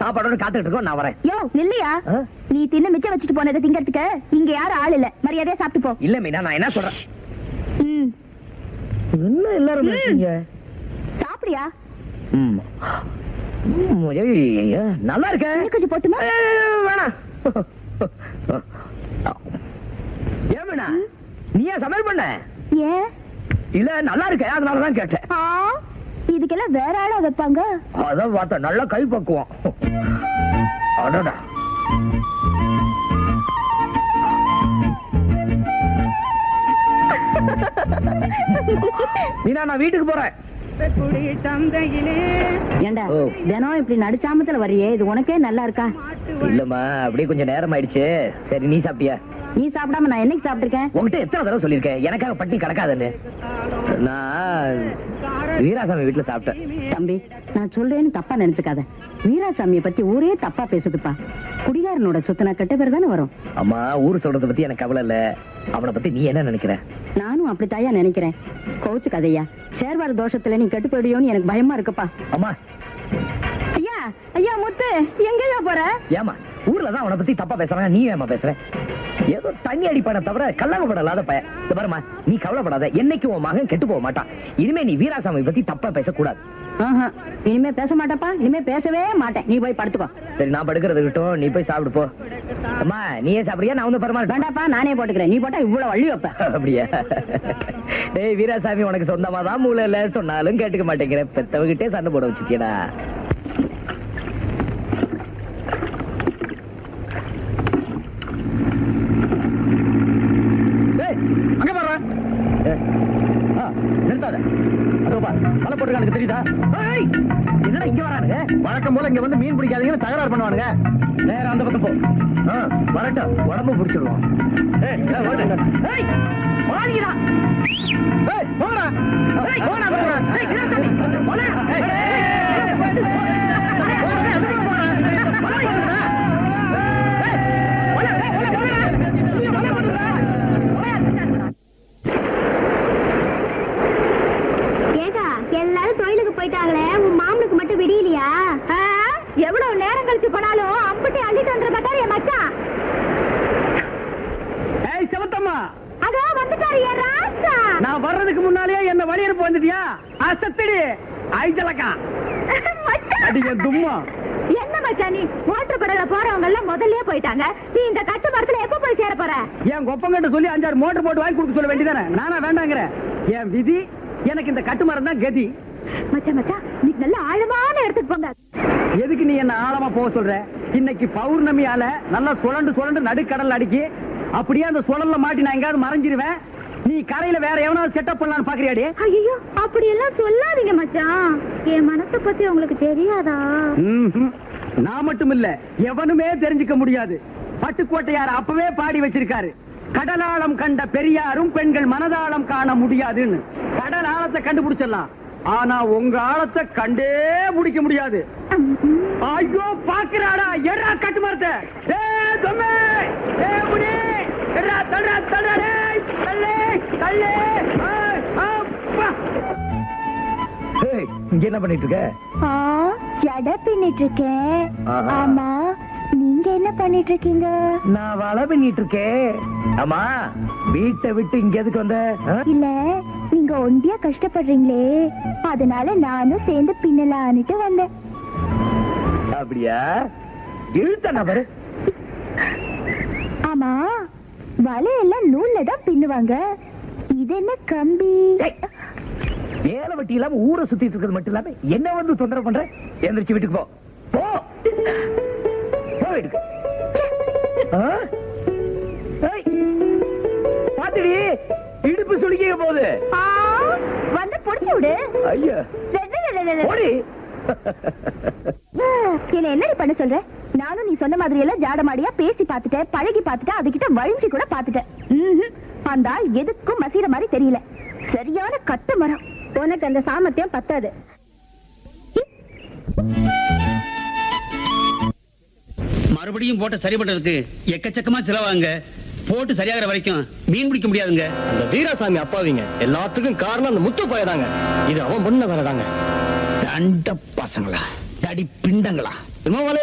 சாப்பாடோட காத்துட்டு இருக்கோம் நான் வரேன் யோ நில்லையா ஆ? நீ தின்னு மிச்சம் வச்சுட்டு போனதை திங்கறதுக்கு இங்க யாரும் ஆள் இல்ல மரியாதையா சாப்பிட்டு போ இல்ல மீனா நான் என்ன சொல்றேன் ம் என்ன எல்லாரும் இருக்கீங்க சாப்பிடியா ம். ம், ஏய், ஏய், நல்லா இருக்க இன்னும் கொஞ்சம் போட்டுமா ஏய், வேணாம் ஏன் மீனா நீ ஏன் சமையல் பண்ண ஏன் இல்ல நல்லா இருக்க அதனாலதான் கேட்டேன் ஆ, இதுக்கெல்லாம் வேற ஆளா வைப்பாங்க அதான் பார்த்தேன் நல்லா கை பக்குவோம் அடடா மீனா நான் வீட்டுக்கு போறேன் ஏண்டா ஓ. தினம் இப்படி நடுச்சாமத்துல வர்றியே இது உனக்கே நல்லா இருக்கா இல்லம்மா அப்படியே கொஞ்சம் நேரம் ஆயிடுச்சு சரி நீ சாப்பிட்டியா நீ சாப்பிடாம நான் என்னைக்கு சாப்பிட்டிருக்கேன் உன்கிட்ட எத்தனை தடவை சொல்லியிருக்கேன் எனக்காக பட்டி கிடக்காதுன்னு நான் வீராசாமி வீட்டுல சாப்பிட்டேன் தம்பி நான் சொல்றேன்னு தப்பா நினைச்சுக்காத வீராசாமிய பத்தி ஊரே தப்பா பேசுதுப்பா குடிகாரனோட சொத்துனா கெட்ட பேர் தானே வரும் அம்மா ஊர் சொல்றத பத்தி எனக்கு கவலை இல்ல அவனை பத்தி நீ என்ன நினைக்கிற நானும் அப்படித்தாயா நினைக்கிறேன் கோச்சு கதையா சேர்வார தோஷத்துல நீ கெட்டு போயிடுயோன்னு எனக்கு பயமா இருக்குப்பா அம்மா ஐயா ஐயா முத்து எங்கயா போற ஏமா ஊர்ல தான் அவனை பத்தி தப்பா பேசுறாங்க நீ ஏமா பேசுற ஏதோ தண்ணி அடிப்பான தவிர கல்லாமப்படாத பையன் இந்த பாருமா நீ கவலைப்படாத என்னைக்கு உன் மகன் கெட்டு போக மாட்டான் இனிமே நீ வீராசாமி பத்தி தப்பா பேசக்கூடாது ஆஹா. இனிமே பேச மாட்டேப்பா இனிமே பேசவே மாட்டேன் நீ போய் படுத்துக்கோ சரி நான் படுக்கிறது கிட்டும் நீ போய் சாப்பிடு போ அம்மா நீயே சாப்பிடுறியா நான் வந்து பரமாட்டேன் வேண்டாப்பா நானே போட்டுக்கிறேன் நீ போட்டா இவ்வளவு வள்ளி வைப்ப அப்படியா டேய் வீராசாமி உனக்கு சொந்தமா தான் மூளை இல்ல சொன்னாலும் கேட்டுக்க மாட்டேங்கிற பெத்தவகிட்டே சண்டை போட வச்சுட்டியடா டேய், அங்க பாரு நிறுத்தாத அதோ பார் மலை போட்டுருக்கானுக்கு தெரியுதா ஏய், என்னடா இங்க வரானுங்க வழக்கம் போல இங்க வந்து மீன் பிடிக்காதீங்கன்னு தகராறு பண்ணுவானுங்க நேரா அந்த பக்கம் போ ஆ, வரட்டும் உடம்பு பிடிச்சிடுவோம் ஏய், ஏய், ஓடு. ஏய், வாடிடா. ஏய், போடா ஏய், போடா, போடா. ஏய், வீராசாமி, போடா. ஏய், ஏய், போடு. ஏய், அதுக்குள்ள போடா. போடா, இங்கடா. ஏய், போடா, ஏய், போடா, போடா. நீ போடா, போடா. போடா. ஏகா எல்லாரும் தொழிலுக்கு போயிட்டாங்களே உன் மாமனுக்கு மட்டும் விடியலையா எவ்வளவு நேரம் கழிச்சு போனாலும் அம்புட்டி அள்ளிட்டு வந்துட மாட்டாரு என் மச்சான் ஏய் செவத்தம்மா அதோ வந்துட்டாரு என் ராசா நான் வர்றதுக்கு முன்னாலேயே என்ன வழியறுப்பு வந்துட்டியா அசத்திடி ஐஜலக்கா மச்சான் அடிங்க தும்மா என்ன மச்சான் நீ மோட்டர் கடல போறவங்க எல்லாம் முதல்லயே போயிட்டாங்க நீ இந்த கட்டு மரத்துல எப்ப போய் சேர போற என் கொப்பங்கிட்ட சொல்லி அஞ்சாறு மோட்டர் போட்டு வாங்கி கொடுக்க சொல்ல வேண்டியதானே நானா வேண்டாங்கிறேன் என் விதி எனக்கு இந்த கட்டுமரம் தான் கதி மச்சான் மச்சான் நீ நல்ல ஆழமான இடத்துக்கு போங்க எதுக்கு நீ என்ன ஆழமா போக சொல்ற இன்னைக்கு பௌர்ணமியால நல்லா சுழண்டு சுழண்டு நடுக்கடல் அடிக்கி அப்படியே அந்த சுழல்ல மாட்டி நான் எங்கேயாவது மறைஞ்சிருவேன் நீ கரையில வேற எவனாவது செட்டப் பண்ணலாம்னு பாக்குறியாடி ஐயோ அப்படி எல்லாம் சொல்லாதீங்க மச்சான் என் மனச பத்தி உங்களுக்கு தெரியாதா ம்ஹும். நான் மட்டும் இல்ல எவனுமே தெரிஞ்சுக்க முடியாது பட்டுக்கோட்டையார் அப்பவே பாடி வச்சிருக்காரு கடலாழம் கண்ட பெரியாரும் பெண்கள் மனதாளம் காண முடியாதுன்னு கடல் ஆழத்தை கண்டுபிடிச்சிடலாம் ஆனா உங்க ஆழத்தை கண்டே முடிக்க முடியாது ஐயோ பாக்குறாடா எடா கட்டு மரத்தை ஏய் தொம்மே ஏய் முடி எடா தள்ளுடா தள்ளுடா டேய் தள்ளு தள்ளு ஏய், அப்பா ஏய், இங்க என்ன பண்ணிட்டு இருக்க ஆ, ஜட பின்னிட்டு இருக்கேன் ஆஹா. ஆமா நீங்க என்ன பண்ணிட்டு இருக்கீங்க நான் வலை பண்ணிட்டு இருக்கேன் ஆமா வீட்டை விட்டு இங்க எதுக்கு வந்த ஆ? இல்ல நீங்க ஒண்டியா கஷ்டப்படுறீங்களே அதனால நானும் சேர்ந்து பின்னலான்னுட்டு வந்தேன் அப்படியா இழுத்த நபரு ஆமா வலையெல்லாம் நூல்ல தான் பின்னுவாங்க இது என்ன கம்பி ஏய், வேலை வெட்டி இல்லாம ஊரை சுத்திட்டு இருக்கிறது மட்டும் இல்லாம என்ன வந்து தொந்தரவு பண்ற எந்திரிச்சு வீட்டுக்கு போ போ போ வீட்டுக்கு ஆ? ஏய், பாத்துடி இடுப்பு சுளிக்க போகுது ஆ, வந்து புடிச்சு விடு ஐயா ரெ- ரெ- ரெ- ரெ- ரெ- ஓடி என்ன என்னடி பண்ண சொல்ற நானும் நீ சொன்ன மாதிரி எல்லாம் ஜாடமாடியா பேசி பார்த்துட்டேன் பழகி பார்த்துட்டேன் அதுகிட்ட வழிஞ்சு கூட பார்த்துட்டேன் ம்ஹும். அந்த ஆள் எதுக்கும் மசீர மாதிரி தெரியல சரியான கட்டு மரம் உனக்கு அந்த சாமர்த்தியம் பத்தாது மறுபடியும் போட்ட சரி பண்றதுக்கு எக்கச்சக்கமா செலவாங்க போட்டு சரியாகிற வரைக்கும் மீன் பிடிக்க முடியாதுங்க அந்த வீராசாமி அப்பாவிங்க எல்லாத்துக்கும் காரணம் அந்த முத்து பயதாங்க இது அவன் பண்ண வேலைதாங்க தண்ட பசங்களா தடி பிண்டங்களா இவன்